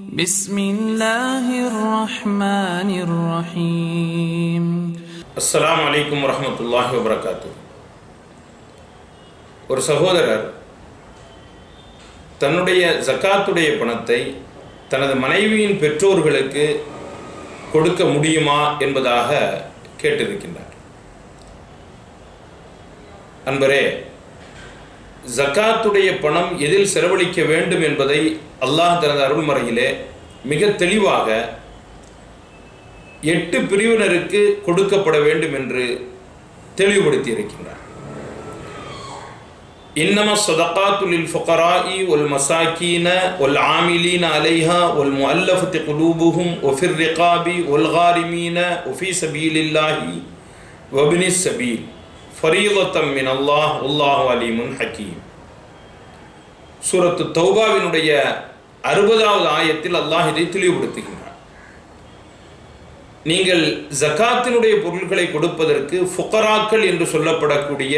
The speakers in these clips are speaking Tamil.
بسم الله الرحمن الرحيم அஸ்ஸலாமு அலைக்கும் வரஹ்மத்துல்லாஹி வபரகாத்து ஒரு சகோதரர் தன்னுடைய ஜக்காத்துடைய பணத்தை தனது மனைவியின் பெற்றோர்களுக்கு கொடுக்க முடியுமா என்பதாக கேட்டிருக்கின்றார் அன்பரே ஜக்காத்துடைய பணம் எதில் செலவழிக்க வேண்டும் என்பதை அல்லாஹ் தனது அருள்மறையிலே மிக தெளிவாக எட்டு பிரிவினருக்கு கொடுக்கப்பட வேண்டும் என்று தெளிவுபடுத்தி இருக்கின்றார் இன்னம صدقات للفقراء والمساكين والعاملين عليها والمؤلفة قلوبهم وفي الرقاب والغارمين وفي سبيل الله وابن السبيل فريضة من الله والله عليم حكيم சூரத்து தௌபாவினுடைய அறுபதாவது ஆயத்தில் அல்லாஹ் இதை தெளிவுபடுத்துகின்றார் நீங்கள் ஜக்காத்தினுடைய பொருட்களை கொடுப்பதற்கு ஃபுக்கராக்கள் என்று சொல்லப்படக்கூடிய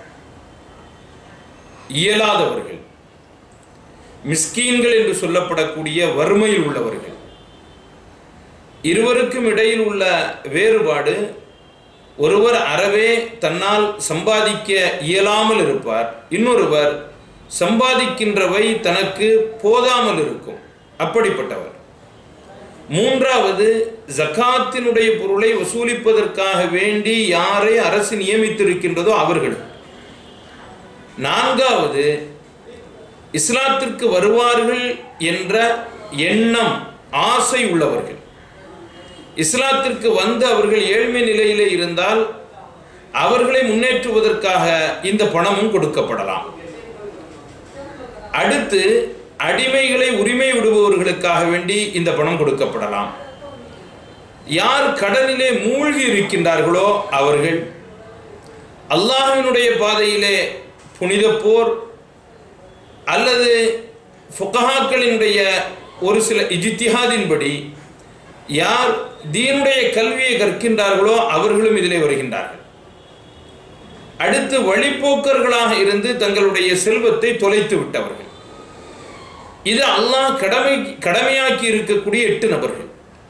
இயலாதவர்கள் மிஸ்கீன்கள் என்று சொல்லப்படக்கூடிய வறுமையில் உள்ளவர்கள் இருவருக்கும் இடையில் உள்ள வேறுபாடு ஒருவர் அறவே தன்னால் சம்பாதிக்க இயலாமல் இருப்பார் இன்னொருவர் சம்பாதிக்கின்றவை தனக்கு போதாமல் இருக்கும் அப்படிப்பட்டவர் மூன்றாவது ஜக்காத்தினுடைய பொருளை வசூலிப்பதற்காக வேண்டி யாரை அரசு நியமித்திருக்கின்றதோ அவர்கள் நான்காவது இஸ்லாத்திற்கு வருவார்கள் என்ற எண்ணம் ஆசை உள்ளவர்கள் இஸ்லாத்திற்கு வந்து அவர்கள் ஏழ்மை நிலையிலே இருந்தால் அவர்களை முன்னேற்றுவதற்காக இந்த பணமும் கொடுக்கப்படலாம் அடுத்து அடிமைகளை உரிமை விடுபவர்களுக்காக வேண்டி இந்த பணம் கொடுக்கப்படலாம் யார் கடனிலே மூழ்கி இருக்கின்றார்களோ அவர்கள் அல்லாஹினுடைய பாதையிலே புனித போர் அல்லது ஃபுகஹாக்களினுடைய ஒரு சில இஜித்திஹாதின்படி யார் தீனுடைய கல்வியை கற்கின்றார்களோ அவர்களும் இதிலே வருகின்றார்கள் அடுத்து வழிப்போக்கர்களாக இருந்து தங்களுடைய செல்வத்தை தொலைத்து விட்டவர்கள் இது அல்லாஹ் கடமை கடமையாக்கி இருக்கக்கூடிய எட்டு நபர்கள்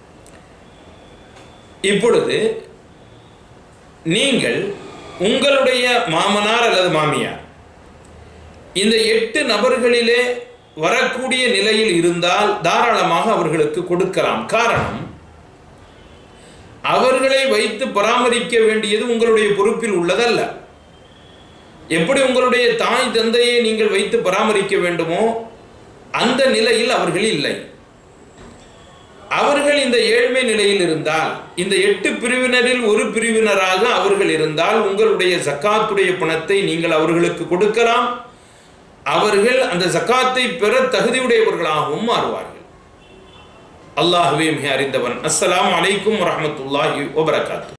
இப்பொழுது நீங்கள் உங்களுடைய மாமனார் அல்லது மாமியார் இந்த எட்டு நபர்களிலே வரக்கூடிய நிலையில் இருந்தால் தாராளமாக அவர்களுக்கு கொடுக்கலாம் காரணம் அவர்களை வைத்து பராமரிக்க வேண்டியது உங்களுடைய பொறுப்பில் உள்ளதல்ல எப்படி உங்களுடைய தாய் தந்தையை நீங்கள் வைத்து பராமரிக்க வேண்டுமோ அந்த நிலையில் அவர்கள் இல்லை அவர்கள் இந்த ஏழ்மை நிலையில் இருந்தால் இந்த எட்டு பிரிவினரில் ஒரு பிரிவினராக அவர்கள் இருந்தால் உங்களுடைய ஜக்காத்துடைய பணத்தை நீங்கள் அவர்களுக்கு கொடுக்கலாம் அவர்கள் அந்த ஜக்காத்தை பெற தகுதியுடையவர்களாகவும் மாறுவார்கள் அல்லாஹுவே மிக அறிந்தவன் அஸ்ஸலாம் அலைக்கும் வரமத்துல்லாஹி வபரகாத்து